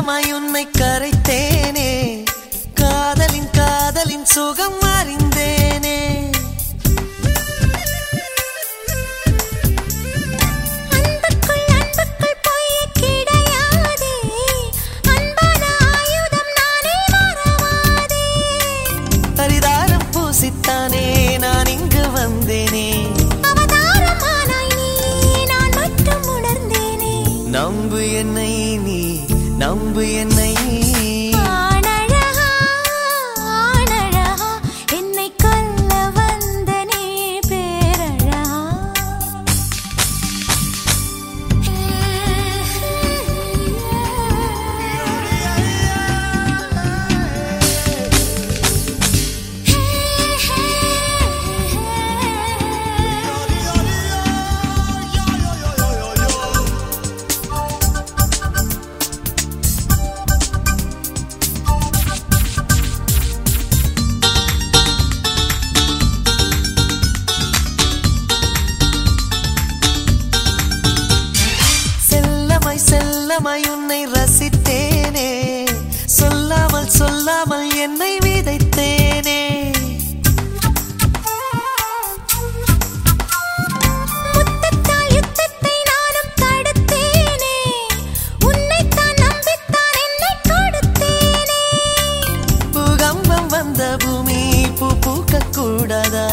செல்லமாய் உன்னை கரைத்தேனே காதலின் காதலின் சுகம் அறிந்தேனே அன்புக்குள் அன்புக்குள் பொய் கிடையாதே அன்பான ஆயுதம் நானே மறவாதே பரிதாரம் பூசித்தானே நான் இங்கு வந்தேனே அவதாரமானாய் நீ நான் மட்டும் உணர்ந்தேனே நம்பு என்னை நீ நம்பு என்னை ஆனழகா ஆனழகா என்னை கொல்ல வந்த நீ பேரழகா செல்லமாய் செல்லமாய் உன்னை ரசித்தேனே சொல்லாமல் சொல்லாமல் என்னை விதைத்தேனே முத்தத்தால் யுத்தத்தை நானும் தடுத்தேனே உன்னைத்தான் நம்பித்தான் என்னை கொடுத்தேனே பூகம்பம் வந்த பூமி பூ பூக்க கூடாதா